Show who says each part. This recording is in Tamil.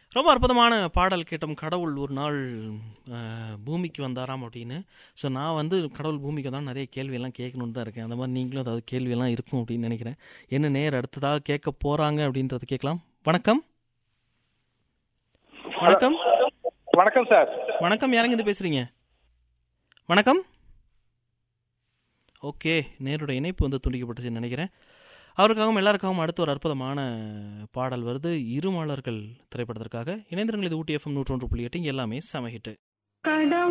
Speaker 1: ரொம்ப அற்புதமான பாடல் கேட்டோம் கடவுள் ஒரு நாள் அஹ், பூமிக்கு வந்தாராம் அப்படின்னு ஸோ நான் வந்து கடவுள் பூமிக்கு தான் நிறைய கேள்வியெல்லாம் கேட்கணுன்னு தான் இருக்கேன் அந்த மாதிரி நீங்களும் ஏதாவது கேள்வியெல்லாம் இருக்கும் அப்படின்னு நினைக்கிறேன் என்ன நேர் அடுத்ததாக கேட்க போகிறாங்க அப்படின்றது கேட்கலாம் வணக்கம் வணக்கம்
Speaker 2: வணக்கம் சார்
Speaker 1: வணக்கம் யாருங்க இது பேசுகிறீங்க வணக்கம் ஓகே நேரோட இணைப்பு வந்து துண்டிக்கப்பட்டுச்சுன்னு நினைக்கிறேன் அவருக்காகவும் எல்லாருக்காகவும் அடுத்து ஒரு அற்புதமான பாடல் வருது இருமாளர்கள் திரைப்படத்திற்காக இணைந்திருங்கள் இது ஊட்டி எஃப்எம் நூற்றொன்று புள்ளி எட்டு இங்க எல்லாமே சமஹிட்டு
Speaker 3: கடவுள்